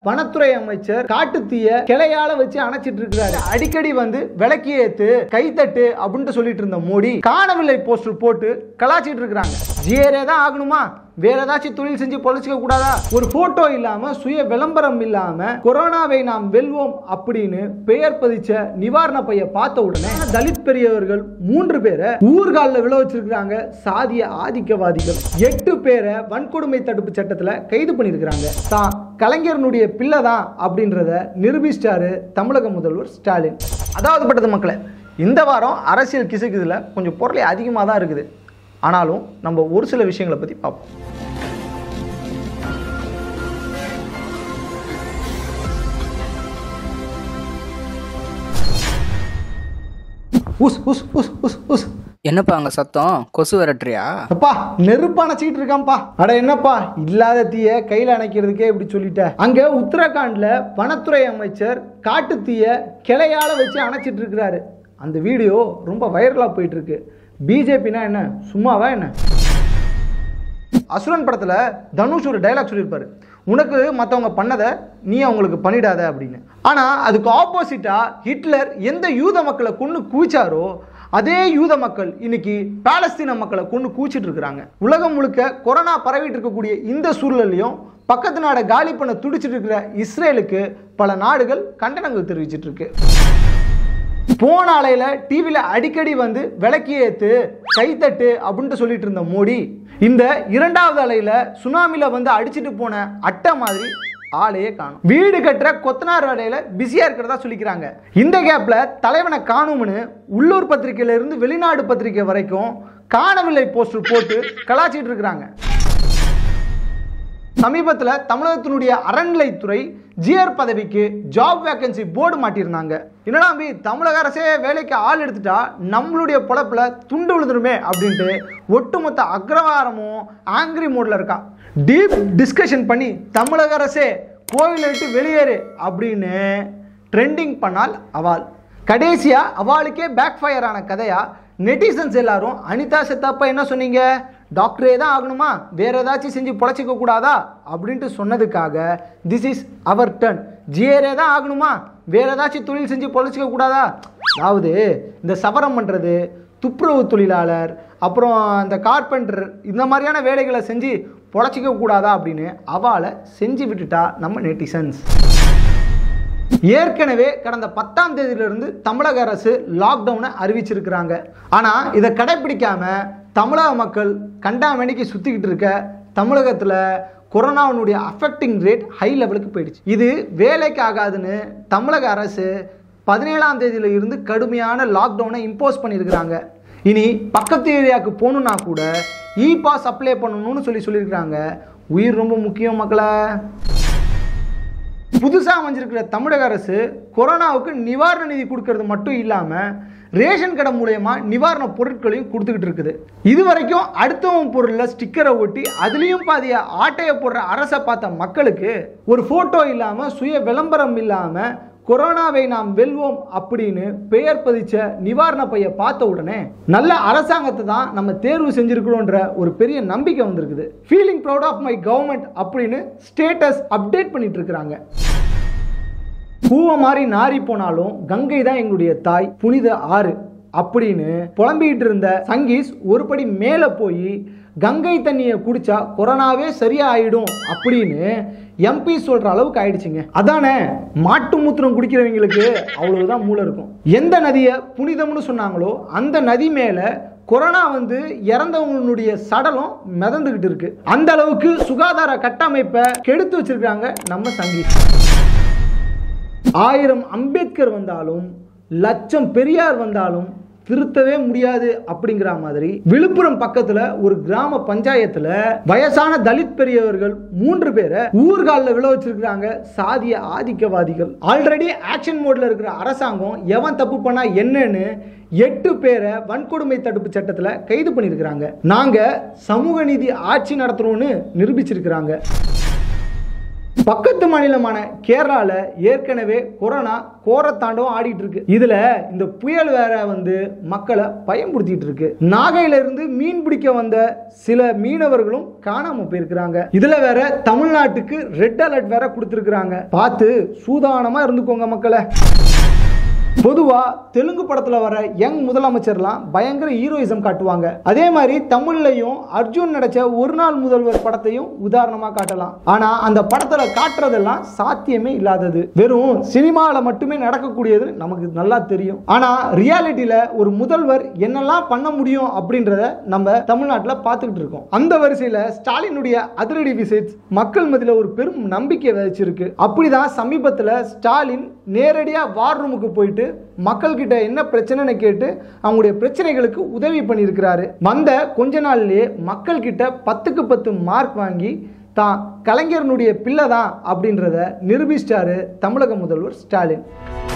வனத்துறை அமைச்சர் காட்டுத்தீய கிளையால வச்சு அணைச்சிட்டு இருக்கிறாரு அடிக்கடி வந்து விளக்கி ஏத்து கைத்தட்டு அப்படின்ட்டு சொல்லிட்டு இருந்த மோடி காணவில்லை போஸ்டர் போட்டு கலாச்சிட்டு இருக்கிறாங்க ஜியரே தான் ஆகணுமா வேற ஏதாச்சும் தொழில் செஞ்சு பொழைச்சிக்க கூடாதா ஒரு போட்டோ இல்லாம சுய விளம்பரம் இல்லாம கொரோனாவை நாம் வெல்வோம் அப்படின்னு பெயர் பதிச்ச நிவாரண பைய பார்த்த உடனே தலித் பெரியவர்கள் மூன்று பேரை ஊர்காலில் விழ வச்சிருக்கிறாங்க சாதிய ஆதிக்கவாதிகள் எட்டு பேரை வன்கொடுமை தடுப்பு சட்டத்துல கைது பண்ணியிருக்கிறாங்க தான் கலைஞரனுடைய பிள்ளை தான் அப்படின்றத நிரூபிச்சிட்டாரு தமிழக முதல்வர் ஸ்டாலின் அதாவது பட்டது மக்களே இந்த வாரம் அரசியல் கிசுக்குதுல கொஞ்சம் பொருளை அதிகமாக தான் இருக்குது ஆனாலும் நம்ம ஒரு சில விஷயங்களை பற்றி பார்ப்போம் உஸ் உஸ் உஸ் உஸ் உஸ் என்னப்பா அங்க சத்தம் கொசு விரட்டுறியா அப்பா நெருப்பு அணைச்சிட்டு இருக்கான்ப்பா அட என்னப்பா இல்லாத தீய கையில் அணைக்கிறதுக்கே இப்படி சொல்லிட்ட அங்க உத்தரகாண்ட்ல வனத்துறை அமைச்சர் காட்டு தீய கிளையால வச்சு அணைச்சிட்டு இருக்கிறாரு அந்த வீடியோ ரொம்ப வைரலா போயிட்டு இருக்கு பிஜேபினா என்ன சும்மாவா என்ன அசுரன் படத்துல தனுஷ் ஒரு டைலாக் சொல்லியிருப்பாரு உனக்கு மற்றவங்க பண்ணதை நீ அவங்களுக்கு பண்ணிடாத அப்படின்னு ஆனா அதுக்கு ஆப்போசிட்டா ஹிட்லர் எந்த யூத மக்களை கொண்டு கூச்சாரோ அதே யூத மக்கள் இன்னைக்கு பாலஸ்தீன மக்களை கொண்டு கூச்சிட்டு இருக்கிறாங்க உலகம் முழுக்க கொரோனா பரவிட்டு இருக்கக்கூடிய இந்த சூழல்லையும் பக்கத்து நாடை காலி பண்ண துடிச்சிட்டு இருக்கிற இஸ்ரேலுக்கு பல நாடுகள் கண்டனங்கள் தெரிவிச்சிட்டு இருக்கு போன அலையில டிவியில அடிக்கடி வந்து விளக்கி ஏத்து கைத்தட்டு அப்படின்ட்டு சொல்லிட்டு இருந்த மோடி இந்த இரண்டாவது அலையில சுனாமில வந்து அடிச்சிட்டு போன அட்டை மாதிரி ஆளையே காணும் வீடு கட்டுற கொத்தனார் வேலையில பிஸியா இருக்கிறதா சொல்லிக்கிறாங்க இந்த கேப்ல தலைவனை காணும்னு உள்ளூர் பத்திரிகையில இருந்து வெளிநாடு பத்திரிகை வரைக்கும் காணவில்லை போஸ்டர் போட்டு கலாச்சிட்டு இருக்கிறாங்க சமீபத்தில் தமிழகத்தினுடைய அறநிலைத்துறை ஜிஆர் பதவிக்கு ஜாப் வேகன்சி போர்டு மாட்டியிருந்தாங்க என்னடா அம்பி தமிழக அரசே வேலைக்கு ஆள் எடுத்துட்டா நம்மளுடைய பொழப்புல துண்டு விழுந்துருமே அப்படின்ட்டு ஒட்டுமொத்த அக்ரவாரமும் ஆங்கிரி மோட்ல இருக்கா டீப் டிஸ்கஷன் பண்ணி தமிழக அரசே கோவிலை விட்டு வெளியேறு அப்படின்னு ட்ரெண்டிங் பண்ணால் அவாள் கடைசியா அவளுக்கே பேக் ஃபயர் ஆன கதையா நெட்டிசன்ஸ் எல்லாரும் அனிதா செத்தாப்பா என்ன சொன்னீங்க டாக்டரே தான் ஆகணுமா வேற ஏதாச்சும் செஞ்சு பொழைச்சிக்க கூடாதா அப்படின்ட்டு சொன்னதுக்காக திஸ் இஸ் அவர் டர்ன் ஜியரே தான் ஆகணுமா வேற ஏதாச்சும் தொழில் செஞ்சு பொழைச்சிக்க கூடாதா அதாவது இந்த சவரம் பண்ணுறது துப்புரவு தொழிலாளர் அப்புறம் இந்த கார்பெண்டர் இந்த மாதிரியான வேலைகளை செஞ்சு பொழைச்சிக்க கூடாதா அப்படின்னு அவளை செஞ்சு விட்டுட்டா நம்ம நெட்டிசன்ஸ் ஏற்கனவே கடந்த பத்தாம் தேதியிலிருந்து தமிழக அரசு லாக்டவுனை அறிவிச்சிருக்கிறாங்க ஆனால் இதை கடைப்பிடிக்காம தமிழக மக்கள் கண்டாமணிக்கு சுற்றிக்கிட்டு இருக்க தமிழகத்தில் கொரோனாவினுடைய அஃபெக்டிங் ரேட் ஹை லெவலுக்கு போயிடுச்சு இது வேலைக்கு ஆகாதுன்னு தமிழக அரசு பதினேழாம் தேதியில இருந்து கடுமையான லாக்டவுனை இம்போஸ் பண்ணியிருக்கிறாங்க இனி பக்கத்து ஏரியாவுக்கு போகணுன்னா கூட இ பாஸ் அப்ளை பண்ணணும்னு சொல்லி சொல்லியிருக்கிறாங்க உயிர் ரொம்ப முக்கியம் மக்களை புதுசாக அமைஞ்சிருக்கிற தமிழக அரசு கொரோனாவுக்கு நிவாரண நிதி கொடுக்கறது மட்டும் இல்லாமல் ரேஷன் கடை மூலயமா நிவாரண பொருட்களையும் கொடுத்துக்கிட்டு இருக்குது இது வரைக்கும் அடுத்தவன் பொருளில் ஸ்டிக்கரை ஒட்டி அதுலேயும் பாதிய ஆட்டையை போடுற அரசை பார்த்த மக்களுக்கு ஒரு ஃபோட்டோ இல்லாமல் சுய விளம்பரம் இல்லாமல் கொரோனாவை நாம் வெல்வோம் அப்படின்னு பெயர் பதிச்ச நிவாரண பைய பார்த்த உடனே நல்ல அரசாங்கத்தை தான் நம்ம தேர்வு செஞ்சிருக்கிறோன்ற ஒரு பெரிய நம்பிக்கை வந்திருக்குது feeling proud of my government அப்படின்னு ஸ்டேட்டஸ் அப்டேட் பண்ணிட்டு இருக்கிறாங்க பூவை மாதிரி நாரி போனாலும் கங்கை தான் எங்களுடைய தாய் புனித ஆறு அப்படின்னு புலம்பிக்கிட்டு இருந்த சங்கீஸ் ஒரு படி மேலே போய் கங்கை தண்ணியை குடிச்சா கொரோனாவே சரியா ஆயிடும் அப்படின்னு எம்பி சொல்ற அளவுக்கு ஆயிடுச்சுங்க அதானே மாட்டு மூத்திரம் குடிக்கிறவங்களுக்கு அவ்வளவுதான் மூளை இருக்கும் எந்த நதியை புனிதம்னு சொன்னாங்களோ அந்த நதி மேல கொரோனா வந்து இறந்தவங்களுடைய சடலம் மிதந்துகிட்டு இருக்கு அந்த அளவுக்கு சுகாதார கட்டமைப்பை கெடுத்து வச்சிருக்காங்க நம்ம சங்கீத் ஆயிரம் அம்பேத்கர் வந்தாலும் லட்சம் பெரியார் வந்தாலும் திருத்தவே முடியாது அப்படிங்கிற மாதிரி விழுப்புரம் பக்கத்துல ஒரு கிராம பஞ்சாயத்துல வயசான தலித் பெரியவர்கள் மூன்று பேரை ஊர்காலில் விழ வச்சிருக்கிறாங்க சாதிய ஆதிக்கவாதிகள் ஆல்ரெடி ஆக்ஷன் மோட்ல இருக்கிற அரசாங்கம் எவன் தப்பு பண்ணா என்னன்னு எட்டு பேரை வன்கொடுமை தடுப்பு சட்டத்துல கைது பண்ணியிருக்கிறாங்க நாங்க சமூக நீதி ஆட்சி நடத்துறோம்னு நிரூபிச்சிருக்கிறாங்க பக்கத்து மாநிலமான கேரளால ஏற்கனவே கொரோனா கோரத்தாண்டவம் ஆடிட்டு இருக்கு இதுல இந்த புயல் வேற வந்து மக்களை பயம்படுத்திட்டு இருக்கு நாகையில இருந்து மீன் பிடிக்க வந்த சில மீனவர்களும் காணாம போயிருக்கிறாங்க இதுல வேற தமிழ்நாட்டுக்கு ரெட் அலர்ட் வேற கொடுத்துருக்காங்க பார்த்து சூதானமா இருந்துக்கோங்க மக்களை பொதுவா தெலுங்கு படத்துல வர யங் முதலமைச்சர்லாம் பயங்கர ஹீரோயிசம் காட்டுவாங்க அதே மாதிரி தமிழ்லையும் அர்ஜுன் நடிச்ச ஒரு நாள் முதல்வர் படத்தையும் உதாரணமா காட்டலாம் ஆனா அந்த படத்துல காட்டுறதெல்லாம் சாத்தியமே இல்லாதது வெறும் சினிமால மட்டுமே நடக்கக்கூடியது நமக்கு நல்லா தெரியும் ஆனா ரியாலிட்டியில ஒரு முதல்வர் என்னெல்லாம் பண்ண முடியும் அப்படின்றத நம்ம தமிழ்நாட்டில் பார்த்துக்கிட்டு இருக்கோம் அந்த வரிசையில ஸ்டாலினுடைய அதிரடி விசிட்ஸ் மக்கள் மத்தியில் ஒரு பெரும் நம்பிக்கை விதைச்சிருக்கு அப்படிதான் சமீபத்தில் ஸ்டாலின் நேரடியாக வார் ரூமுக்கு போயிட்டு மக்கள் கிட்ட என்ன பிரச்சனைன்னு கேட்டு அவங்களுடைய பிரச்சனைகளுக்கு உதவி பண்ணியிருக்கிறாரு வந்த கொஞ்ச நாள்லயே மக்கள் கிட்ட பத்துக்கு பத்து மார்க் வாங்கி தான் கலைஞரனுடைய பிள்ளை தான் அப்படின்றத நிரூபிச்சிட்டாரு தமிழக முதல்வர் ஸ்டாலின்